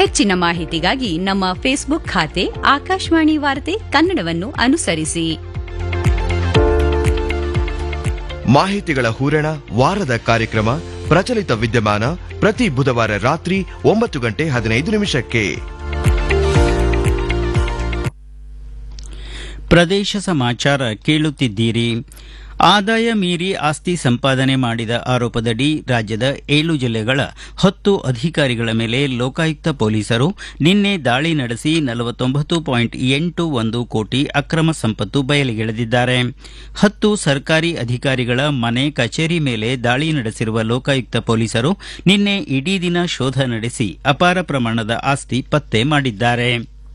ಹೆಚ್ಚಿನ ಮಾಹಿತಿಗಾಗಿ ನಮ್ಮ ಫೇಸ್ಬುಕ್ ಖಾತೆ ಆಕಾಶವಾಣಿ ವಾರ್ತೆ ಕನ್ನಡವನ್ನು ಅನುಸರಿಸಿ ಮಾಹಿತಿಗಳ ಹೂರಣ ವಾರದ ಕಾರ್ಯಕ್ರಮ ಪ್ರಚಲಿತ ವಿದ್ಯಮಾನ ಪ್ರತಿ ಬುಧವಾರ ರಾತ್ರಿ ಒಂಬತ್ತು ಗಂಟೆ ಹದಿನೈದು ನಿಮಿಷಕ್ಕೆ ಪ್ರದೇಶ ಸಮಾಚಾರ ಕೇಳುತ್ತಿದ್ದೀರಿ ಆದಾಯ ಮೀರಿ ಆಸ್ತಿ ಸಂಪಾದನೆ ಮಾಡಿದ ಆರೋಪದಡಿ ರಾಜ್ಯದ ಏಳು ಜಿಲ್ಲೆಗಳ ಹತ್ತು ಅಧಿಕಾರಿಗಳ ಮೇಲೆ ಲೋಕಾಯುಕ್ತ ಪೊಲೀಸರು ನಿನ್ನೆ ದಾಳಿ ನಡೆಸಿ ನಲವತ್ತೊಂಬತ್ತು ಪಾಯಿಂಟ್ ಎಂಟು ಒಂದು ಕೋಟಿ ಅಕ್ರಮ ಸಂಪತ್ತು ಬಯಲಿಗೆಳೆದಿದ್ದಾರೆ ಹತ್ತು ಸರ್ಕಾರಿ ಅಧಿಕಾರಿಗಳ ಮನೆ ಕಚೇರಿ ಮೇಲೆ ದಾಳಿ ನಡೆಸಿರುವ ಲೋಕಾಯುಕ್ತ ಪೊಲೀಸರು ನಿನ್ನೆ ಇಡೀ ದಿನ ಶೋಧ ನಡೆಸಿ ಅಪಾರ ಪ್ರಮಾಣದ ಆಸ್ತಿ ಪತ್ತೆ ಮಾಡಿದ್ದಾರೆ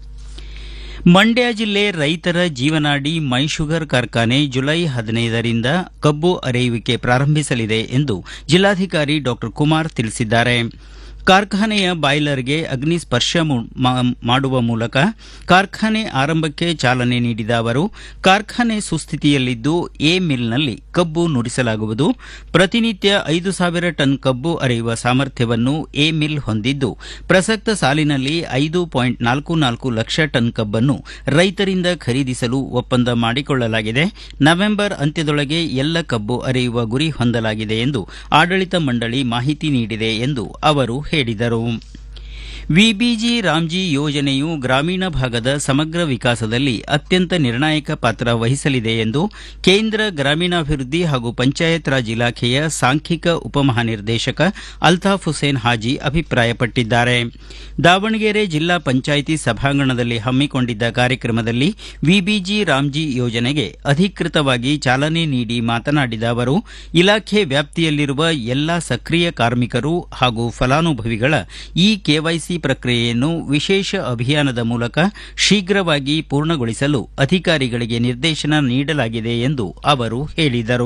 ಮಂಡ್ಯ ಜಿಲ್ಲೆ ರೈತರ ಜೀವನಾಡಿ ಮೈ ಶುಗರ್ ಕಾರ್ಖಾನೆ ಜುಲೈ ಹದಿನೈದರಿಂದ ಕಬ್ಬು ಅರೆಯುವಿಕೆ ಪ್ರಾರಂಭಿಸಲಿದೆ ಎಂದು ಜಿಲ್ಲಾಧಿಕಾರಿ ಡಾ ಕುಮಾರ್ ತಿಳಿಸಿದ್ದಾರೆ ಕಾರ್ಖಾನೆಯ ಬಾಯ್ಲರ್ಗೆ ಅಗ್ನಿ ಸ್ಪರ್ಶ ಮಾಡುವ ಮೂಲಕ ಕಾರ್ಖಾನೆ ಆರಂಭಕ್ಕೆ ಚಾಲನೆ ನೀಡಿದ ಅವರು ಕಾರ್ಖಾನೆ ಸುಸ್ಥಿತಿಯಲ್ಲಿದ್ದು ಎ ಮಿಲ್ನಲ್ಲಿ ಕಬ್ಬು ನುರಿಸಲಾಗುವುದು ಪ್ರತಿನಿತ್ಯ ಐದು ಸಾವಿರ ಟನ್ ಕಬ್ಬು ಅರೆಯುವ ಸಾಮರ್ಥ್ಯವನ್ನು ಎ ಮಿಲ್ ಹೊಂದಿದ್ದು ಪ್ರಸಕ್ತ ಸಾಲಿನಲ್ಲಿ ಐದು ಪಾಯಿಂಟ್ ನಾಲ್ಕು ನಾಲ್ಕು ಲಕ್ಷ ಟನ್ ಕಬ್ಬನ್ನು ರೈತರಿಂದ ಖರೀದಿಸಲು ಒಪ್ಪಂದ ಮಾಡಿಕೊಳ್ಳಲಾಗಿದೆ ನವೆಂಬರ್ ಅಂತ್ಯದೊಳಗೆ ಎಲ್ಲ ಕಬ್ಬು ಅರೆಯುವ ಗುರಿ ಹೊಂದಲಾಗಿದೆ ಎಂದು ಆಡಳಿತ ಮಂಡಳಿ ಮಾಹಿತಿ ನೀಡಿದೆ ಎಂದು ಅವರು ಹೇಳಿದರು ವಿಬಿಜಿ ರಾಮ್ಜಿ ಯೋಜನೆಯು ಗ್ರಾಮೀಣ ಭಾಗದ ಸಮಗ್ರ ವಿಕಾಸದಲ್ಲಿ ಅತ್ಯಂತ ನಿರ್ಣಾಯಕ ಪಾತ್ರ ವಹಿಸಲಿದೆ ಎಂದು ಕೇಂದ್ರ ಗ್ರಾಮೀಣಾಭಿವೃದ್ಧಿ ಹಾಗೂ ಪಂಚಾಯತ್ ರಾಜ್ ಇಲಾಖೆಯ ಸಾಂಖ್ಯಿಕ ಉಪಮಹಾನಿರ್ದೇಶಕ ಅಲ್ತಾಫ್ ಹುಸೇನ್ ಹಾಜಿ ಅಭಿಪ್ರಾಯಪಟ್ಟಿದ್ದಾರೆ ದಾವಣಗೆರೆ ಜಿಲ್ಲಾ ಪಂಚಾಯಿತಿ ಸಭಾಂಗಣದಲ್ಲಿ ಹಮ್ಮಿಕೊಂಡಿದ್ದ ಕಾರ್ಯಕ್ರಮದಲ್ಲಿ ವಿಬಿಜಿ ರಾಮ್ಜಿ ಯೋಜನೆಗೆ ಅಧಿಕೃತವಾಗಿ ಚಾಲನೆ ನೀಡಿ ಮಾತನಾಡಿದ ಅವರು ಇಲಾಖೆ ವ್ಯಾಪ್ತಿಯಲ್ಲಿರುವ ಎಲ್ಲಾ ಸಕ್ರಿಯ ಕಾರ್ಮಿಕರು ಹಾಗೂ ಫಲಾನುಭವಿಗಳ ಇ ಕೆವೈಸಿ ಪ್ರಕ್ರಿಯೆಯನ್ನು ವಿಶೇಷ ಅಭಿಯಾನದ ಮೂಲಕ ಶೀಘ್ರವಾಗಿ ಪೂರ್ಣಗೊಳಿಸಲು ಅಧಿಕಾರಿಗಳಿಗೆ ನಿರ್ದೇಶನ ನೀಡಲಾಗಿದೆ ಎಂದು ಅವರು ಹೇಳಿದರು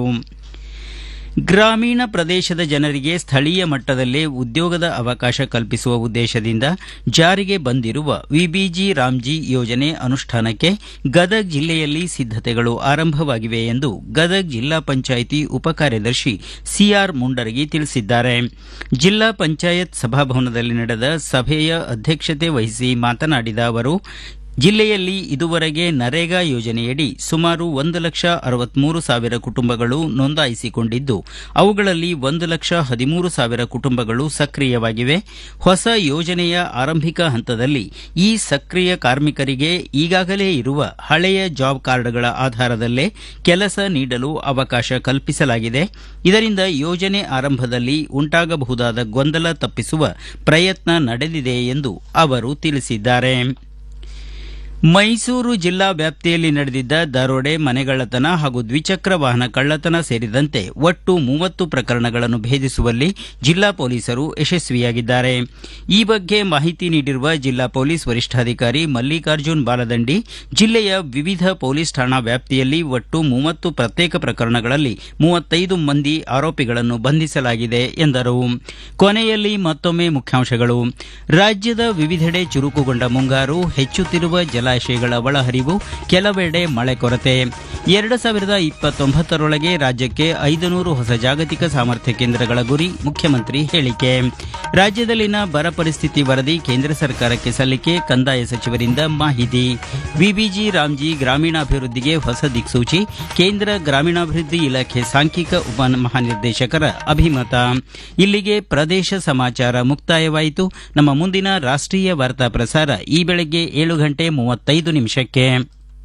ಗ್ರಾಮೀಣ ಪ್ರದೇಶದ ಜನರಿಗೆ ಸ್ಥಳೀಯ ಮಟ್ಟದಲ್ಲೇ ಉದ್ಯೋಗದ ಅವಕಾಶ ಕಲ್ಪಿಸುವ ಉದ್ದೇಶದಿಂದ ಜಾರಿಗೆ ಬಂದಿರುವ ವಿಬಿಜಿ ರಾಮ್ಜಿ ಯೋಜನೆ ಅನುಷ್ಠಾನಕ್ಕೆ ಗದಗ ಜಿಲ್ಲೆಯಲ್ಲಿ ಸಿದ್ದತೆಗಳು ಆರಂಭವಾಗಿವೆ ಎಂದು ಗದಗ ಜಿಲ್ಲಾ ಪಂಚಾಯಿತಿ ಉಪಕಾರ್ಯದರ್ಶಿ ಸಿಆರ್ ಮುಂಡರಗಿ ತಿಳಿಸಿದ್ದಾರೆ ಜಿಲ್ಲಾ ಪಂಚಾಯತ್ ಸಭಾಭವನದಲ್ಲಿ ನಡೆದ ಸಭೆಯ ಅಧ್ಯಕ್ಷತೆ ವಹಿಸಿ ಮಾತನಾಡಿದ ಅವರು ಜಿಲ್ಲೆಯಲ್ಲಿ ಇದುವರೆಗೆ ನರೇಗಾ ಯೋಜನೆಯಡಿ ಸುಮಾರು ಒಂದು ಲಕ್ಷ ಅರವತ್ಮೂರು ಸಾವಿರ ಕುಟುಂಬಗಳು ನೋಂದಾಯಿಸಿಕೊಂಡಿದ್ದು ಅವುಗಳಲ್ಲಿ ಒಂದು ಲಕ್ಷ ಹದಿಮೂರು ಸಾವಿರ ಕುಟುಂಬಗಳು ಸಕ್ರಿಯವಾಗಿವೆ ಹೊಸ ಯೋಜನೆಯ ಆರಂಭಿಕ ಹಂತದಲ್ಲಿ ಈ ಸಕ್ರಿಯ ಕಾರ್ಮಿಕರಿಗೆ ಈಗಾಗಲೇ ಇರುವ ಹಳೆಯ ಜಾಬ್ ಕಾರ್ಡ್ಗಳ ಆಧಾರದಲ್ಲೇ ಕೆಲಸ ನೀಡಲು ಅವಕಾಶ ಕಲ್ಪಿಸಲಾಗಿದೆ ಇದರಿಂದ ಯೋಜನೆ ಆರಂಭದಲ್ಲಿ ಉಂಟಾಗಬಹುದಾದ ಗೊಂದಲ ತಪ್ಪಿಸುವ ಪ್ರಯತ್ನ ನಡೆದಿದೆ ಎಂದು ಅವರು ತಿಳಿಸಿದ್ದಾರೆ ಮೈಸೂರು ಜಿಲ್ಲಾ ವ್ಯಾಪ್ತಿಯಲ್ಲಿ ನಡೆದಿದ್ದ ದರೋಡೆ ಮನೆಗಳ್ಳತನ ಹಾಗೂ ದ್ವಿಚಕ್ರ ವಾಹನ ಕಳ್ಳತನ ಸೇರಿದಂತೆ ಒಟ್ಟು ಮೂವತ್ತು ಪ್ರಕರಣಗಳನ್ನು ಭೇದಿಸುವಲ್ಲಿ ಜಿಲ್ಲಾ ಪೊಲೀಸರು ಯಶಸ್ವಿಯಾಗಿದ್ದಾರೆ ಈ ಬಗ್ಗೆ ಮಾಹಿತಿ ನೀಡಿರುವ ಜಿಲ್ಲಾ ಪೊಲೀಸ್ ವರಿಷ್ಠಾಧಿಕಾರಿ ಮಲ್ಲಿಕಾರ್ಜುನ್ ಬಾಲದಂಡಿ ಜಿಲ್ಲೆಯ ವಿವಿಧ ಪೊಲೀಸ್ ಠಾಣಾ ವ್ಯಾಪ್ತಿಯಲ್ಲಿ ಒಟ್ಟು ಮೂವತ್ತು ಪ್ರತ್ಯೇಕ ಪ್ರಕರಣಗಳಲ್ಲಿ ಮೂವತ್ತೈದು ಮಂದಿ ಆರೋಪಿಗಳನ್ನು ಬಂಧಿಸಲಾಗಿದೆ ಎಂದರು ಕೊನೆಯಲ್ಲಿ ಮತ್ತೊಮ್ಮೆ ಮುಖ್ಯಾಂಶಗಳು ರಾಜ್ಯದ ವಿವಿಧೆಡೆ ಚುರುಕುಗೊಂಡ ಮುಂಗಾರು ಹೆಚ್ಚುತ್ತಿರುವ ಜಲಾಶಯಗಳ ಒಳಹರಿವು ಕೆಲವೆಡೆ ಮಳೆ ಕೊರತೆ ಎರಡು ಸಾವಿರದ ಇಪ್ಪತ್ತೊಂಬತ್ತರೊಳಗೆ ರಾಜ್ಯಕ್ಕೆ ಐದು ನೂರು ಹೊಸ ಜಾಗತಿಕ ಸಾಮರ್ಥ್ಯ ಕೇಂದ್ರಗಳ ಗುರಿ ಮುಖ್ಯಮಂತ್ರಿ ಹೇಳಿಕೆ ರಾಜ್ಯದಲ್ಲಿನ ಬರ ಪರಿಸ್ಥಿತಿ ವರದಿ ಕೇಂದ್ರ ಸರ್ಕಾರಕ್ಕೆ ಸಲ್ಲಿಕೆ ಕಂದಾಯ ಸಚಿವರಿಂದ ಮಾಹಿತಿ ವಿಬಿಜಿ ರಾಮ್ಜಿ ಗ್ರಾಮೀಣಾಭಿವೃದ್ಧಿಗೆ ಹೊಸ ದಿಕ್ಸೂಚಿ ಕೇಂದ್ರ ಗ್ರಾಮೀಣಾಭಿವೃದ್ಧಿ ಇಲಾಖೆ ಸಾಂಖ್ಯಿಕ ಉಪ ಮಹಾನಿರ್ದೇಶಕರ ಅಭಿಮತ ಇಲ್ಲಿಗೆ ಪ್ರದೇಶ ಸಮಾಚಾರ ಮುಕ್ತಾಯವಾಯಿತು ನಮ್ಮ ಮುಂದಿನ ರಾಷ್ಟೀಯ ವಾರ್ತಾ ಪ್ರಸಾರ ಈ ಬೆಳಗ್ಗೆ ಏಳು ಗಂಟೆ ಮೂವತ್ತೈದು ನಿಮಿಷಕ್ಕೆ